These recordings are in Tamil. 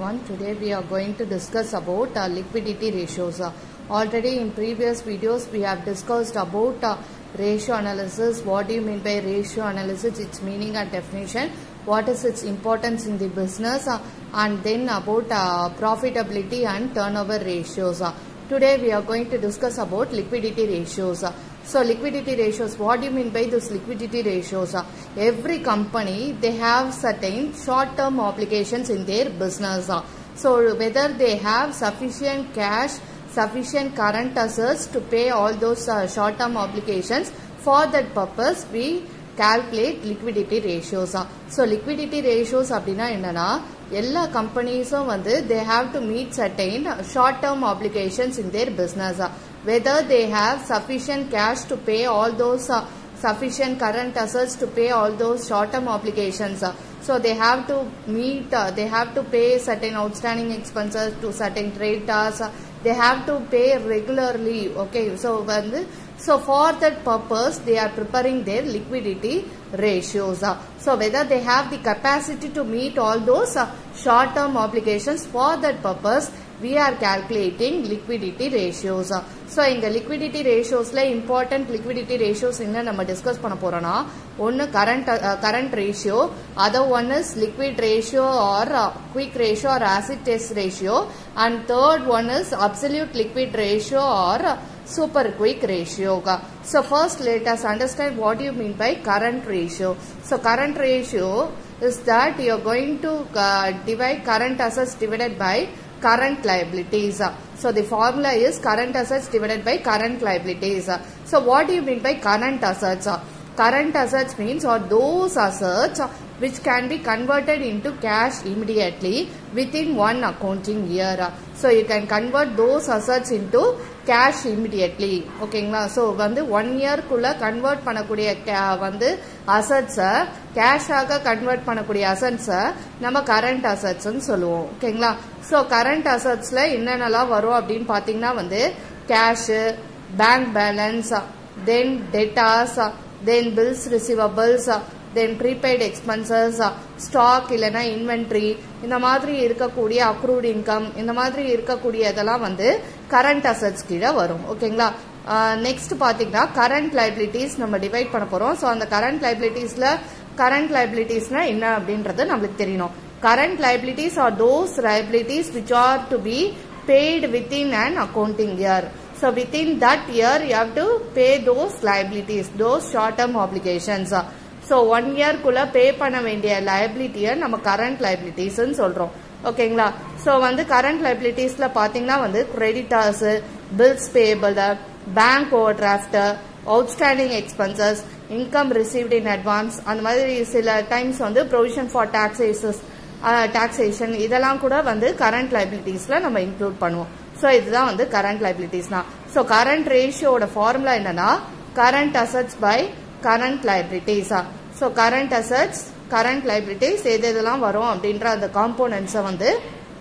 everyone. Today we are going to discuss about uh, liquidity ratios. Uh, already in previous videos we have discussed about uh, ratio analysis. What do you mean by ratio analysis? Its meaning and definition. What is its importance in the business? Uh, and then about uh, profitability and turnover ratios. Uh, today we are going to discuss about liquidity ratios. Uh, so liquidity ratios, what do you mean by those liquidity ratios? Uh, every company, they have certain short-term obligations in their business. Uh, so whether they have sufficient cash, sufficient current assets to pay all those uh, short-term obligations, for that purpose we calculate liquidity ratios. Uh, so liquidity ratios அப்படின்னா என்னன்னா எல்லா கம்பெனிஸும் வந்து they have to meet certain short-term obligations in their business. Uh, whether they have sufficient cash to pay all those uh, sufficient current assets to pay all those short-term obligations. Uh, so they have to meet, uh, they have to pay certain outstanding expenses to certain creditors. Uh, they have to pay regularly. Okay, so வந்து so for that purpose they are preparing their liquidity ratios. Uh, so whether they have the capacity to meet all those uh, short-term obligations for that purpose we are calculating liquidity ratios. So இங்கே liquidity ratiosல important liquidity ratios என்ன நம்ம டிஸ்கஸ் பண்ண போறோம்னா ஒன்று current current ratio other one is liquid ratio or quick ratio or acid test ratio and third one is absolute liquid ratio or super quick ratio. So first let us understand what you mean by current ratio. So current ratio is that you are going to uh, divide current assets divided by current liabilities. So the formula is current assets divided by current liabilities. So what do you mean by current assets? Current assets means or those assets which can be converted into cash immediately within one accounting year. So you can convert those assets into cash immediately. ஓகேங்களா ஸோ வந்து ஒன் இயர்க்குள்ள கன்வெர்ட் பண்ணக்கூடிய வந்து அசட்ஸை கேஷாக கன்வெர்ட் பண்ணக்கூடிய அசட்ஸை நம்ம கரண்ட் அசட்ஸ்ன்னு சொல்லுவோம் ஓகேங்களா ஸோ கரண்ட் அசட்ஸில் என்னென்னலாம் வரும் அப்படின்னு பார்த்தீங்கன்னா வந்து cash bank balance then debtors then bills receivables then prepaid expenses stock இல்லைன்னா இன்வென்ட்ரி இந்த மாதிரி இருக்கக்கூடிய அக்ரூட் இன்கம் இந்த மாதிரி இருக்கக்கூடிய இதெல்லாம் வந்து கரண்ட் அசட்ஸ் கீழே வரும் ஓகேங்களா நெக்ஸ்ட் பார்த்தீங்கன்னா கரண்ட் லைபிலிட்டிஸ் நம்ம டிவைட் பண்ண போகிறோம் ஸோ அந்த கரண்ட் லைபிலிட்டிஸில் கரண்ட் லைபிலிட்டிஸ்னா என்ன அப்படின்றது நம்மளுக்கு தெரியணும் current liabilities are those liabilities which are to be paid within an accounting year. So within that year you have to pay those liabilities, those short-term obligations. So one இயர்க்குள்ள பே பண்ண வேண்டிய லயபிலிட்டியை நம்ம கரண்ட் லைபிலிட்டிஸ்ன்னு சொல்கிறோம் ஓகேங்களா ஸோ வந்து கரண்ட் லைபிலிட்டிஸில் பார்த்தீங்கன்னா வந்து creditors bills payable bank overdraft outstanding expenses income received in advance அந்த மாதிரி சில டைம்ஸ் வந்து ப்ரொவிஷன் ஃபார் டாக்ஸேசஸ் டாக்ஸேஷன் இதெல்லாம் கூட வந்து கரண்ட் லைபிலிட்டிஸில் நம்ம இன்க்ளூட் பண்ணுவோம் ஸோ இதுதான் வந்து கரண்ட் லைபிலிட்டிஸ்னா ஸோ கரண்ட் ரேஷியோட ஃபார்முலா என்னன்னா கரண்ட் அசட்ஸ் பை கரண்ட் லைபிலிட்டிஸா so current assets current liabilities எது எதெல்லாம் வரும் அப்படின்ற அந்த காம்போனன்ட்ஸை வந்து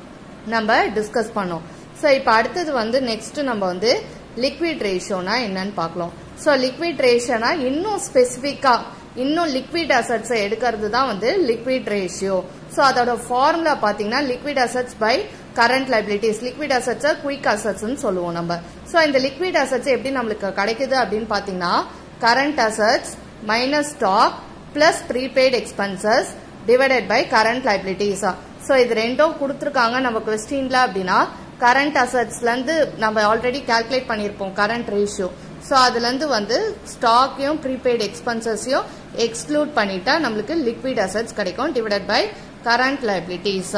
நம்ம டிஸ்கஸ் பண்ணோம் ஸோ இப்போ அடுத்தது வந்து நெக்ஸ்ட் நம்ம வந்து லிக்விட் ரேஷியோனா என்னன்னு பார்க்கலாம் ஸோ லிக்விட் ரேஷியோனா இன்னும் ஸ்பெசிஃபிக்காக இன்னும் லிக்விட் அசட்ஸை எடுக்கிறது தான் வந்து லிக்விட் ரேஷியோ ஸோ அதோட ஃபார்முலா பார்த்தீங்கன்னா liquid assets by current liabilities liquid அசட்ஸை குயிக் அசட்ஸ்ன்னு சொல்லுவோம் நம்ம ஸோ இந்த லிக்விட் அசட்ஸ் எப்படி நம்மளுக்கு கிடைக்குது அப்படின்னு பார்த்தீங்கன்னா current assets minus stock plus prepaid expenses divided by current liabilities. So இது ரெண்டும் கொடுத்துருக்காங்க நம்ம கொஸ்டின்ல அப்படின்னா கரண்ட் அசட்ஸ்லேருந்து நம்ம ஆல்ரெடி கால்குலேட் பண்ணியிருப்போம் கரண்ட் ரேஷியோ ஸோ அதுலேருந்து வந்து ஸ்டாக்கையும் ப்ரீபெய்ட் எக்ஸ்பென்சஸையும் எக்ஸ்க்ளூட் பண்ணிட்டா நம்மளுக்கு லிக்விட் அசட்ஸ் கிடைக்கும் divided by current liabilities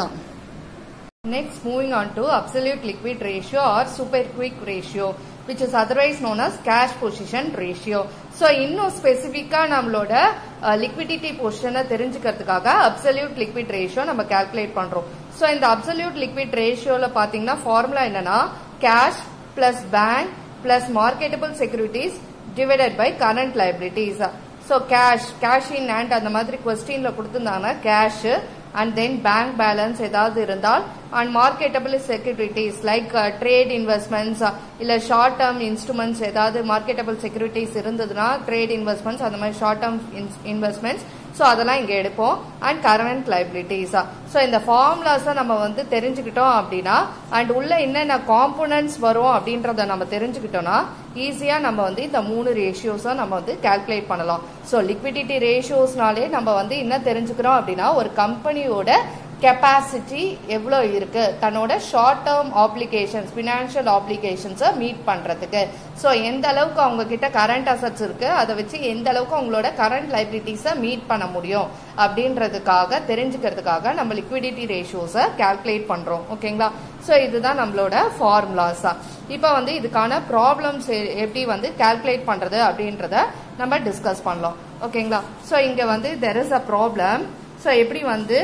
Next, moving on to absolute liquid ratio or super quick ratio, which is otherwise known as cash position ratio. So இன்னும் ஸ்பெசிஃபிக்காக நம்மளோட லிக்விடிட்டி பொசிஷனை தெரிஞ்சுக்கிறதுக்காக அப்சல்யூட் லிக்விட் ரேஷியோ நம்ம கால்குலேட் பண்ணுறோம் ஸோ இந்த அப்சல்யூட் லிக்விட் ரேஷியோவில் பார்த்தீங்கன்னா ஃபார்முலா என்னன்னா cash plus bank plus marketable securities divided by current liabilities so cash cash in hand அந்த மாதிரி கொஸ்டின்ல கொடுத்துருந்தாங்கன்னா cash and then bank balance ஏதாவது இருந்தால் and marketable securities like trade investments இல்ல ஷார்ட் டேர்ம் இன்ஸ்ட்ருமெண்ட்ஸ் ஏதாவது மார்க்கெட்டபிள் செக்யூரிட்டிஸ் இருந்ததுன்னா ட்ரேட் இன்வெஸ்ட்மெண்ட்ஸ் அந்த மாதிரி ஷார்ட் டேர்ம் இன்வெஸ்ட்மெண்ட்ஸ் ஸோ அதெல்லாம் இங்கே எடுப்போம் அண்ட் கரண்ட் லைபிலிட்டிஸா ஸோ இந்த ஃபார்முலாஸை நம்ம வந்து தெரிஞ்சுக்கிட்டோம் அப்படின்னா அண்ட் உள்ள என்னென்ன காம்போனன்ட்ஸ் வரும் அப்படின்றத நம்ம தெரிஞ்சுக்கிட்டோம்னா ஈஸியாக நம்ம வந்து இந்த மூணு ரேஷியோஸை நம்ம வந்து கால்குலேட் பண்ணலாம் ஸோ லிக்விடிட்டி ரேஷியோஸ்னாலே நம்ம வந்து என்ன தெரிஞ்சுக்கிறோம் அப்படின்னா ஒரு கம்பெனியோட கெப்பாசிட்டி எவ்வளோ இருக்கு தன்னோட ஷார்ட் டேர்ம் ஆப்ளிகேஷன்ஸ் ஃபினான்ஷியல் ஆப்ளிகேஷன்ஸை மீட் பண்ணுறதுக்கு ஸோ எந்த அளவுக்கு அவங்க கிட்ட கரண்ட் அசட்ஸ் இருக்கு அதை வச்சு எந்த அளவுக்கு அவங்களோட கரண்ட் லைபிலிட்டிஸை மீட் பண்ண முடியும் அப்படின்றதுக்காக தெரிஞ்சுக்கிறதுக்காக நம்ம லிக்விடிட்டி ரேஷியோஸை கால்குலேட் பண்ணுறோம் ஓகேங்களா ஸோ இதுதான் நம்மளோட ஃபார்முலாஸா இப்போ வந்து இதுக்கான ப்ராப்ளம்ஸ் எப்படி வந்து கால்குலேட் பண்ணுறது அப்படின்றத நம்ம டிஸ்கஸ் பண்ணலாம் ஓகேங்களா ஸோ இங்கே வந்து there is a problem so எப்படி வந்து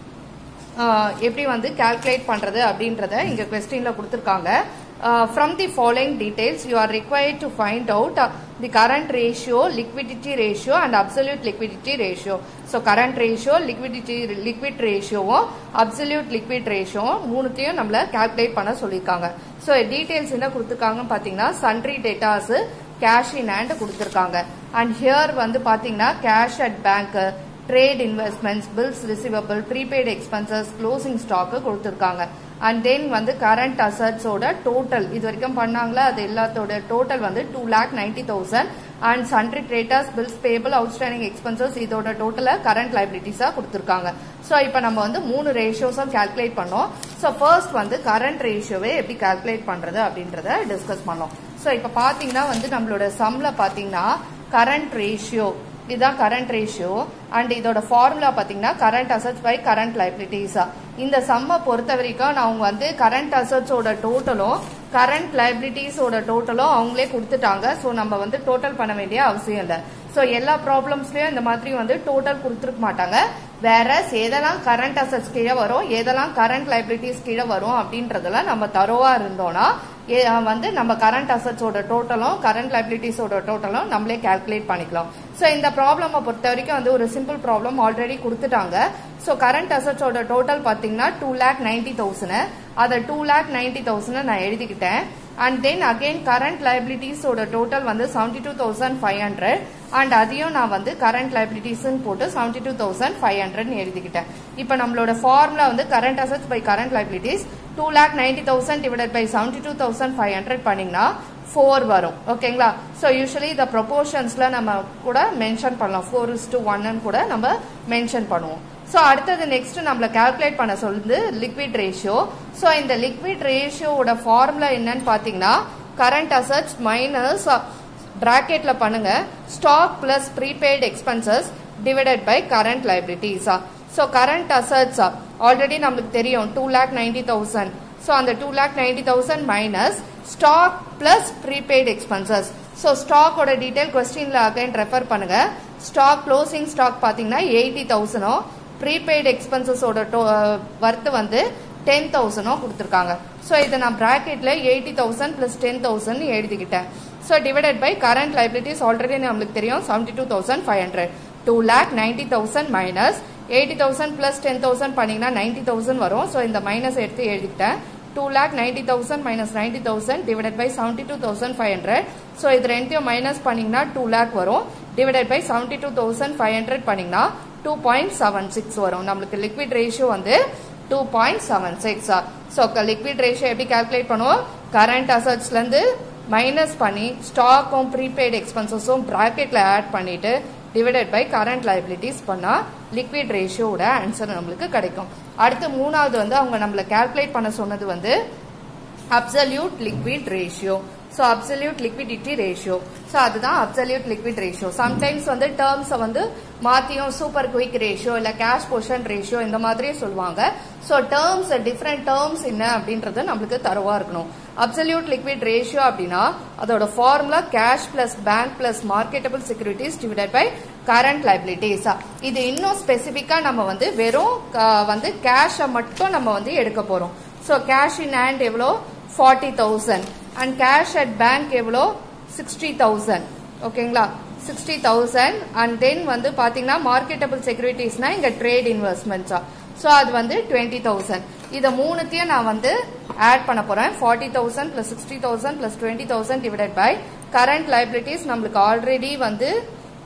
எப்படி வந்து கால்குலேட் பண்றது அப்படின்றத இங்க கொஸ்டின்ல கொடுத்துருக்காங்க from the following details you are required to find out the current ratio liquidity ratio and absolute liquidity ratio so current ratio liquidity liquid ரேஷியோவும் அப்சல்யூட் லிக்விட் ரேஷியோவும் மூணுத்தையும் நம்மள கால்குலேட் பண்ண சொல்லியிருக்காங்க ஸோ டீடைல்ஸ் என்ன கொடுத்துருக்காங்கன்னு பார்த்தீங்கன்னா sundry debtors cash in hand கொடுத்துருக்காங்க அண்ட் ஹியர் வந்து பார்த்தீங்கன்னா cash at bank trade investments bills receivable prepaid expenses closing stock கொடுத்துருக்காங்க அண்ட் தென் வந்து கரண்ட் அசட்ஸோட டோட்டல் இது வரைக்கும் பண்ணாங்களா அது எல்லாத்தோட டோட்டல் வந்து two lakh ninety thousand and sundry traders bills payable outstanding expenses இதோட டோட்டலை கரண்ட் லைபிலிட்டிஸாக கொடுத்துருக்காங்க ஸோ இப்போ நம்ம வந்து மூணு ரேஷியோஸும் கால்குலேட் பண்ணோம் ஸோ ஃபர்ஸ்ட் வந்து கரண்ட் ரேஷியோவை எப்படி கால்குலேட் பண்ணுறது அப்படின்றத டிஸ்கஸ் பண்ணோம் ஸோ இப்போ பார்த்தீங்கன்னா வந்து நம்மளோட சம்ல பார்த்தீங்கன்னா கரண்ட் ரேஷியோ இதுதான் கரண்ட் ரேஷியோ அண்ட் இதோட ஃபார்முலா பார்த்தீங்கன்னா கரண்ட் அசட்ஸ் பை கரண்ட் லைபிலிட்டிஸா இந்த சம்மை பொறுத்த வரைக்கும் நான் வந்து கரண்ட் அசட்ஸோட டோட்டலும் கரண்ட் லைபிலிட்டிஸோட டோட்டலும் அவங்களே கொடுத்துட்டாங்க ஸோ நம்ம வந்து டோட்டல் பண்ண வேண்டிய அவசியம் இல்லை ஸோ எல்லா ப்ராப்ளம்ஸ்லயும் இந்த மாதிரி வந்து டோட்டல் கொடுத்துருக்க மாட்டாங்க வேற எதெல்லாம் கரண்ட் அசட்ஸ் கீழே வரும் எதெல்லாம் கரண்ட் லைபிலிட்டிஸ் கீழே வரும் அப்படின்றதெல்லாம் நம்ம தரோவா இருந்தோம்னா வந்து நம்ம கரண்ட் அசட்ஸோட டோட்டலும் கரண்ட் லைபிலிட்டிஸோட டோட்டலும் நம்மளே கால்குலேட் பண்ணிக்கலாம் ஸோ இந்த ப்ராப்ளமை பொறுத்த வரைக்கும் வந்து ஒரு சிம்பிள் ப்ராப்ளம் ஆல்ரெடி கொடுத்துட்டாங்க ஸோ கரண்ட் அசட்ஸோட டோட்டல் பார்த்தீங்கன்னா டூ லேக் நைன்டி தௌசண்ட் அதை டூ லேக் நைன்டி தௌசண்ட் நான் எழுதிக்கிட்டேன் அண்ட் தென் அகெயின் கரண்ட் லைபிலிட்டிஸோட டோட்டல் வந்து seventy two thousand five hundred and அதையும் நான் வந்து கரண்ட் லைபிலிட்டிஸ்ன்னு போட்டு செவன்டி டூ தௌசண்ட் ஃபைவ் ஹண்ட்ரட்னு எழுதிக்கிட்டேன் இப்போ நம்மளோட ஃபார்முலா வந்து current assets by current liabilities two lakh ninety thousand divided by seventy two thousand five hundred பண்ணிங்கன்னா ஃபோர் வரும் ஓகேங்களா ஸோ யூஸ்வலி இந்த ப்ரொபோர்ஷன்ஸில் நம்ம கூட மென்ஷன் பண்ணலாம் ஃபோர் இஸ் டு ஒன்னு கூட நம்ம மென்ஷன் பண்ணுவோம் ஸோ அடுத்தது நெக்ஸ்ட் நம்மள கால்குலேட் பண்ண சொல்லுது லிக்விட் ரேஷியோ ஸோ இந்த லிக்விட் ரேஷியோட ஃபார்முலா என்னன்னு பார்த்தீங்கன்னா கரண்ட் அசட்ஸ் மைனஸ் பிராக்கெட்ல பண்ணுங்க stock plus prepaid expenses divided by current லைபிலிட்டிஸா ஸோ கரண்ட் அசட்ஸ் ஆல்ரெடி நம்மளுக்கு தெரியும் two lakh ninety thousand so அந்த two lakh ninety thousand minus stock plus prepaid expenses so ஸ்டாக்கோட டீடைல் கொஸ்டின்ல அகைன் ரெஃபர் பண்ணுங்க ஸ்டாக் க்ளோசிங் ஸ்டாக் பார்த்தீங்கன்னா எயிட்டி தௌசண்டும் ப்ரீபெய்டு எக்ஸ்பென்சஸோட வர்த்து வந்து டென் தௌசண்டும் கொடுத்துருக்காங்க ஸோ இதை நான் ப்ராக்கெட்ல eighty thousand plus ten thousand எழுதிக்கிட்டேன் so divided by current liabilities already நம்மளுக்கு தெரியும் seventy two thousand five hundred two lakh ninety thousand minus eighty thousand plus ten thousand பண்ணீங்கன்னா நைன்டி தௌசண்ட் வரும் ஸோ இந்த மைனஸ் எடுத்து எழுதிக்கிட்டேன் two lakh ninety thousand minus ninety thousand divided by seventy two thousand five hundred so இது ரெண்டையும் மைனஸ் பண்ணீங்கன்னா டூ லேக் வரும் divided by seventy two thousand five hundred பண்ணீங்கன்னா டூ பாயிண்ட் செவன் சிக்ஸ் வரும் நம்மளுக்கு லிக்விட் ரேஷியோ வந்து two point seven six so liquid ratio எப்படி கால்குலேட் பண்ணுவோம் கரண்ட் அசட்ஸ்லேருந்து மைனஸ் பண்ணி ஸ்டாக்கும் ப்ரீபெய்டு எக்ஸ்பென்சஸும் ப்ராக்கெட்டில் ஆட் பண்ணிட்டு டிவைடட் பை கரண்ட் லைபிலிட்டிஸ் பண்ணால் லிக்விட் ரேஷியோட ஆன்சர் நம்மளுக்கு கிடைக்கும் அடுத்து மூணாவது வந்து அவங்க நம்மளை கால்குலேட் பண்ண சொன்னது வந்து absolute liquid ratio so absolute liquidity ratio so அதுதான் அப்சல்யூட் லிக்விட் ரேஷியோ சம்டைம்ஸ் வந்து டேர்ம்ஸை வந்து மாற்றியும் சூப்பர் குயிக் ரேஷியோ இல்லை கேஷ் பொஷன் ரேஷியோ இந்த மாதிரியே சொல்லுவாங்க ஸோ டேர்ம்ஸ் டிஃப்ரெண்ட் டேர்ம்ஸ் என்ன அப்படின்றது நம்மளுக்கு தரவா இருக்கணும் அப்சல்யூட் லிக்விட் ரேஷியோ அப்படின்னா அதோட formula cash plus bank plus marketable securities divide by current liabilities இது இன்னும் ஸ்பெசிஃபிக்கா நம்ம வந்து வெறும் வந்து கேஷை மட்டும் நம்ம வந்து எடுக்க போறோம் ஸோ கேஷ் இன் ஹேண்ட் எவ்வளோ forty thousand and cash at bank எவ்வளோ சிக்ஸ்டி தௌசண்ட் ஓகேங்களா சிக்ஸ்டி தௌசண்ட் அண்ட் தென் வந்து பாத்தீங்கன்னா மார்க்கெட்டபிள் செக்யூரிட்டிஸ்னா இங்க ட்ரேட் இன்வெஸ்ட்மெண்ட்ஸா ஸோ அது வந்து டுவெண்ட்டி தௌசண்ட் இதை மூணுத்தையும் நான் வந்து ஆட் பண்ண போறேன் forty thousand plus sixty thousand plus twenty thousand divided by current liabilities நம்மளுக்கு ஆல்ரெடி வந்து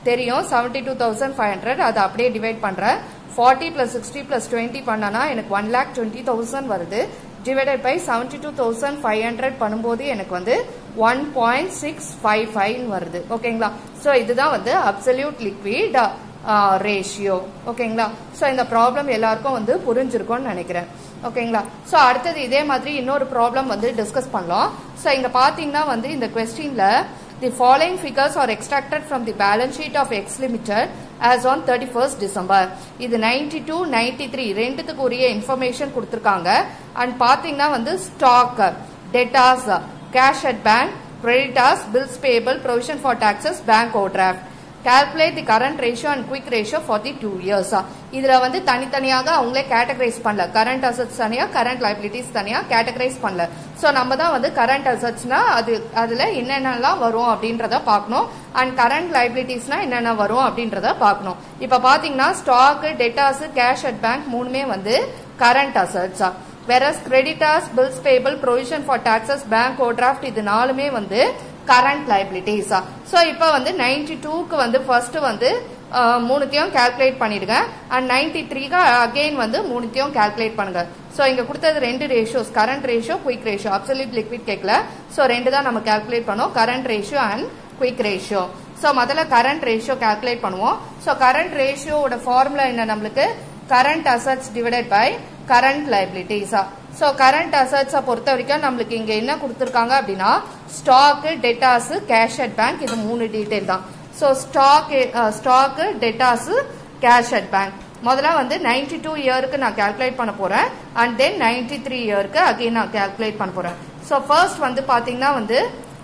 தெரியும் seventy two thousand five hundred அதை அப்படியே டிவைட் பண்ணுறேன் forty plus sixty plus twenty பண்ணனா எனக்கு ஒன் லேக் டுவெண்ட்டி தௌசண்ட் வருது divided by seventy two thousand five hundred பண்ணும்போது எனக்கு வந்து one point six five five வருது ஓகேங்களா ஸோ இதுதான் வந்து அப்சல்யூட் லிக்விட் ரேஷியோ ஓகேங்களா ஸோ இந்த ப்ராப்ளம் எல்லாருக்கும் வந்து புரிஞ்சிருக்கும்னு நினைக்கிறேன் ஓகேங்களா ஸோ அடுத்தது இதே மாதிரி இன்னொரு ப்ராப்ளம் வந்து டிஸ்கஸ் பண்ணலாம் ஸோ இங்க பாத்தீங்கன்னா வந்து இந்த கொஸ்டின்ல the following figures are extracted from the balance sheet of X limited as on thirty first December இது நைன்டி டூ நைன்டி த்ரீ ரெண்டுத்துக்கு உரிய இன்ஃபர்மேஷன் கொடுத்துருக்காங்க அண்ட் பாத்தீங்கன்னா வந்து stock debtors cash at bank creditors bills payable provision for taxes bank overdraft calculate the current ratio and quick ratio for the two years இதுல வந்து தனித்தனியாக அவங்களே கேட்டகரைஸ் பண்ணல கரண்ட் அசட்ஸ் தனியா கரண்ட் லைபிலிட்டிஸ் தனியா கேட்டகரைஸ் பண்ணல சோ நம்ம தான் வந்து கரண்ட் அசட்ஸ்னா அது அதுல என்னென்னலாம் வரும் அப்படின்றத பார்க்கணும் அண்ட் கரண்ட் லைபிலிட்டிஸ்னா என்னென்ன வரும் அப்படின்றத பார்க்கணும் இப்ப பாத்தீங்கன்னா stock debtors cash at bank மூணுமே வந்து current assets whereas creditors bills payable provision for taxes bank overdraft இது நாலுமே வந்து கரண்ட் லைபிலிட்டிஸ் ஸோ இப்போ வந்து நைன்டி டூக்கு வந்து ஃபர்ஸ்ட் வந்து மூணுத்தையும் கால்குலேட் பண்ணிடுங்க அண்ட் நைன்டி த்ரீக்கு அகெயின் வந்து மூணுத்தையும் கால்குலேட் பண்ணுங்க ஸோ இங்க கொடுத்தது ரெண்டு ratios current ratio quick ratio absolute liquid கேட்கல ஸோ ரெண்டு தான் நம்ம கால்குலேட் பண்ணோம் current ratio and quick ratio so முதல்ல கரண்ட் ரேஷியோ கால்குலேட் பண்ணுவோம் ஸோ கரண்ட் ரேஷியோட ஃபார்முலா என்ன நம்மளுக்கு current assets divided by current liabilities so current அசட்ஸை பொறுத்த வரைக்கும் நம்மளுக்கு இங்க என்ன கொடுத்துருக்காங்க அப்படின்னா stock debtors cash at bank இது மூணு டீடைல் தான் so stock stock debtors cash at bank முதல்ல வந்து நைன்டி டூ இயருக்கு நான் கால்குலேட் பண்ண போறேன் அண்ட் தென் நைன்டி த்ரீ இயருக்கு அகைன் நான் கால்குலேட் பண்ண போறேன் ஸோ ஃபர்ஸ்ட் வந்து பாத்தீங்கன்னா வந்து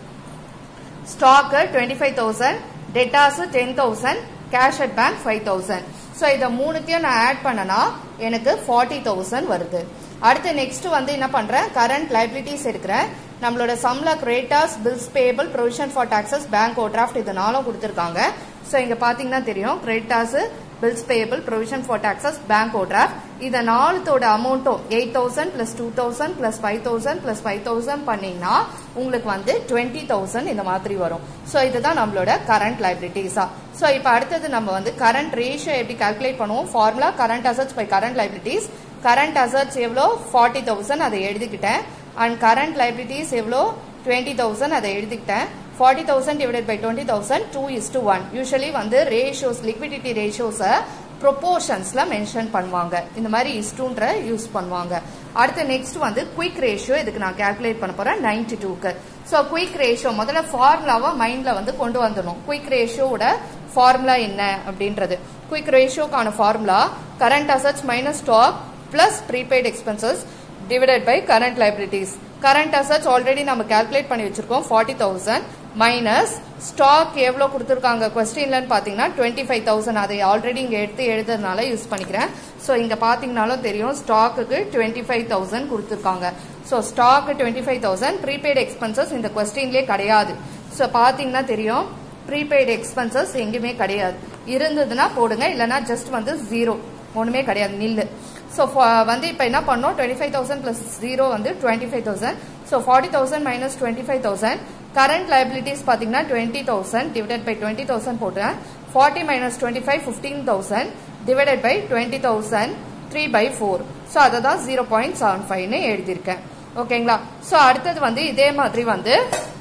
stock twenty five thousand debtors ten thousand cash at bank five thousand so இதை மூணுத்தையும் நான் ஆட் பண்ணனா எனக்கு ஃபார்ட்டி தௌசண்ட் வருது அடுத்து நெக்ஸ்ட் வந்து என்ன பண்றேன் கரண்ட் லைபிலிட்டிஸ் எடுக்கிறேன் நம்மளோட சம்ல creditors bills payable provision for taxes bank overdraft இது நாளும் கொடுத்துருக்காங்க ஸோ இங்க பாத்தீங்கன்னா தெரியும் creditors bills payable provision for taxes bank overdraft இதை நாலுத்தோட அமௌண்ட்டும் eight thousand plus two thousand plus five thousand plus five thousand பண்ணீங்கன்னா உங்களுக்கு வந்து டுவெண்ட்டி தௌசண்ட் இந்த மாதிரி வரும் ஸோ இதுதான் நம்மளோட கரண்ட் லைபிலிட்டிஸா ஸோ இப்போ அடுத்தது நம்ம வந்து கரண்ட் ரேஷியோ எப்படி கால்குலேட் பண்ணுவோம் formula current assets by current liabilities current assets எவ்வளோ ஃபார்ட்டி தௌசண்ட் அதை எழுதிக்கிட்டேன் அண்ட் கரண்ட் லைபிலிட்டிஸ் எவ்வளோ டுவெண்ட்டி தௌசண்ட் அதை எழுதிக்கிட்டேன் forty thousand divide by twenty thousand two is to one usually வந்து ரேஷியோஸ் லிக்விடிட்டி ரேஷியோஸை ப்ரொபோர்ஷன்ஸ்ல மென்ஷன் பண்ணுவாங்க இந்த மாதிரி இஸ்டூன்ற யூஸ் பண்ணுவாங்க அடுத்து நெக்ஸ்ட் வந்து குயிக் ரேஷியோ இதுக்கு நான் கால்குலேட் பண்ண போறேன் நைன்டி டூக்கு ஸோ குயிக் ரேஷியோ முதல்ல ஃபார்முலாவை மைண்ட்ல வந்து கொண்டு வந்துடணும் குயிக் ரேஷியோட ஃபார்முலா என்ன அப்படின்றது குயிக் ரேஷியோக்கான formula current assets minus stock plus prepaid expenses divided by current liabilities current assets already நம்ம கால்குலேட் பண்ணி வச்சிருக்கோம் ஃபார்ட்டி தௌசண்ட் மைனஸ் ஸ்டாக் எவ்வளோ கொடுத்துருக்காங்க கொஸ்டின்லன்னு பார்த்தீங்கன்னா டுவெண்ட்டி ஃபைவ் தௌசண்ட் அதை ஆல்ரெடி இங்கே எடுத்து எழுதுறதுனால யூஸ் பண்ணிக்கிறேன் ஸோ இங்கே பார்த்தீங்கனாலும் தெரியும் ஸ்டாக்குக்கு டுவெண்ட்டி ஃபைவ் தௌசண்ட் கொடுத்துருக்காங்க so stock twenty five thousand prepaid expenses இந்த கொஸ்டின்லேயே கிடையாது ஸோ பார்த்தீங்கன்னா தெரியும் ப்ரீபெய்டு எக்ஸ்பென்சஸ் எங்கேயுமே கிடையாது இருந்ததுன்னா போடுங்க இல்லைன்னா ஜஸ்ட் வந்து ஜீரோ ஒன்றுமே கிடையாது நில்லு ஸோ வந்து இப்போ என்ன பண்ணோம் twenty five thousand plus zero வந்து twenty five thousand so forty thousand minus twenty five thousand current liabilities பார்த்தீங்கன்னா twenty thousand divided by twenty thousand போட்டேன் forty minus twenty five fifteen thousand divided by twenty thousand three by four so அதை தான் ஜீரோ பாயிண்ட் செவன் ஃபைவ்னு எழுதியிருக்கேன் ஓகேங்களா ஸோ அடுத்தது வந்து இதே மாதிரி வந்து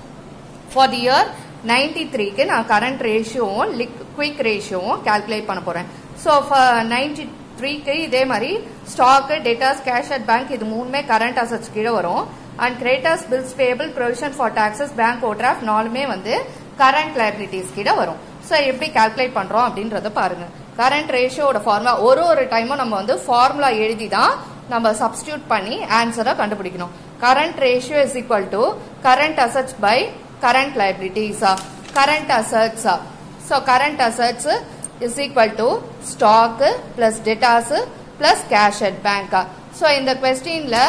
ஃபார் தி இயர் நைன்டி த்ரீக்கு நான் கரண்ட் ரேஷியோவும் லிக் குயிக் ரேஷியோவும் கால்குலேட் பண்ண போறேன் ஸோ நைன்டி த்ரீக்கு இதே மாதிரி stock debtors cash at bank இது மூணுமே கரண்ட் அசட்ஸ் கீழே வரும் and creditors bills payable provision for taxes bank overdraft நாலுமே வந்து கரண்ட் லைபிலிட்டிஸ் கீழே வரும் ஸோ எப்படி கால்குலேட் பண்றோம் அப்படின்றத பாருங்க கரண்ட் ரேஷியோட ஃபார்முலா ஒரு ஒரு டைமும் நம்ம வந்து ஃபார்முலா எழுதி தான் நம்ம சப்ஸ்டியூட் பண்ணி ஆன்சரை கண்டுபிடிக்கணும் current ratio is equal to current assets by current liabilities are current assets are so current assets is equal to stock plus debtors plus cash at bank so இந்த questionல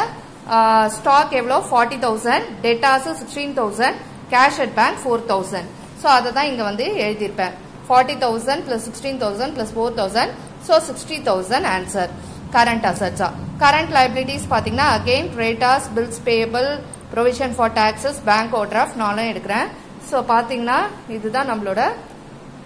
ஸ்டாக் எவ்வளோ forty thousand debtors sixteen thousand cash at bank four thousand so அதை தான் இங்கே வந்து எழுதியிருப்பேன் forty thousand plus sixteen thousand plus four thousand so sixty thousand answer current அசட்ஸா கரண்ட் லைபிலிட்டிஸ் பார்த்தீங்கன்னா again creditors bills payable provision for taxes bank overdraft நானும் எடுக்கிறேன் ஸோ பார்த்தீங்கன்னா இதுதான் நம்மளோட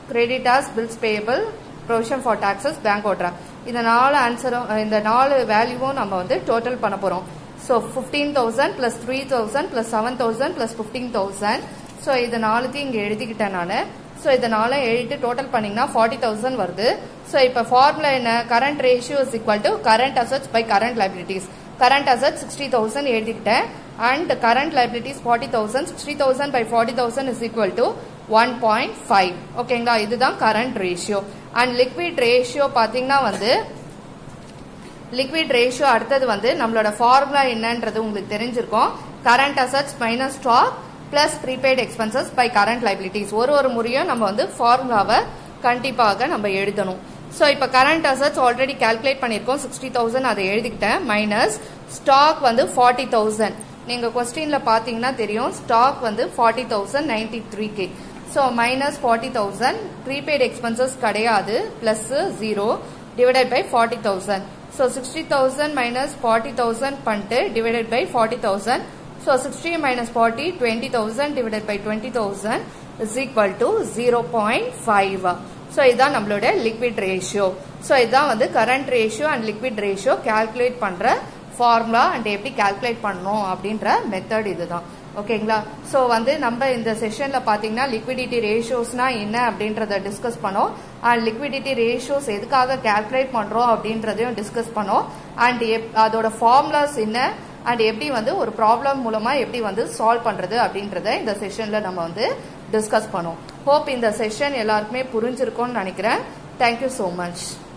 creditors bills payable provision for taxes bank ஓட்ரா இந்த நாலு ஆன்சரும் இந்த நாலு வேல்யூவும் நம்ம வந்து டோட்டல் பண்ண போறோம் so fifteen thousand plus three thousand plus seven thousand plus fifteen thousand so இது நாலுத்தையும் இங்கே எழுதிக்கிட்டேன் நான் ஸோ இதனால எழுதிட்டு டோட்டல் பண்ணீங்கன்னா ஃபார்ட்டி தௌசண்ட் வருது ஸோ இப்போ ஃபார்முலா என்ன current ratio is equal to current assets by current liabilities current asset sixty thousand எழுதிக்கிட்டேன் and current liabilities forty thousand sixty thousand by forty thousand is equal to one point five ஓகேங்களா இதுதான் current ratio and liquid ratio பார்த்தீங்கன்னா வந்து லிக்விட் ரேஷியோ அடுத்தது வந்து நம்மளோட ஃபார்முலா என்னன்றது உங்களுக்கு தெரிஞ்சிருக்கும் current assets minus stock plus prepaid expenses by current liabilities ஒரு ஒரு முறையும் நம்ம வந்து ஃபார்முலாவை கண்டிப்பாக நம்ம எழுதணும் ஸோ இப்போ கரண்ட் அசட்ஸ் ஆல்ரெடி கால்குலேட் பண்ணியிருக்கோம் சிக்ஸ்டி தௌசண்ட் அதை எழுதிக்கிட்டேன் மைனஸ் ஸ்டாக் வந்து ஃபார்ட்டி தௌசண்ட் நீங்கள் கொஸ்டினில் பார்த்தீங்கன்னா தெரியும் ஸ்டாக் வந்து forty thousand ninety three K so minus forty thousand prepaid expenses கிடையாது plus zero divided by forty thousand so sixty thousand minus forty thousand பண்ணிட்டு divided by forty thousand so sixty minus forty twenty thousand divided by twenty thousand is equal to zero point five so இதுதான் நம்மளோட லிக்விட் ரேஷியோ ஸோ இதுதான் வந்து current ratio and liquid ratio calculate பண்ணுற ஃபார்முலா அண்ட் எப்படி கால்குலேட் பண்ணணும் அப்படின்ற மெத்தட் இதுதான் ஓகேங்களா ஸோ வந்து நம்ம இந்த செஷனில் பார்த்தீங்கன்னா லிக்விடிட்டி ரேஷியோஸ்னா என்ன அப்படின்றத டிஸ்கஸ் பண்ணோம் அண்ட் லிக்விடிட்டி ரேஷியோஸ் எதுக்காக கால்குலேட் பண்ணுறோம் அப்படின்றதையும் டிஸ்கஸ் பண்ணோம் அண்ட் அதோட ஃபார்முலாஸ் என்ன அண்ட் எப்படி வந்து ஒரு ப்ராப்ளம் மூலமாக எப்படி வந்து சால்வ் பண்ணுறது அப்படின்றத இந்த செஷனில் நம்ம வந்து டிஸ்கஸ் பண்ணோம் ஹோப் இந்த செஷன் எல்லாருக்குமே புரிஞ்சிருக்கும்னு நினைக்கிறேன் தேங்க்யூ ஸோ மச்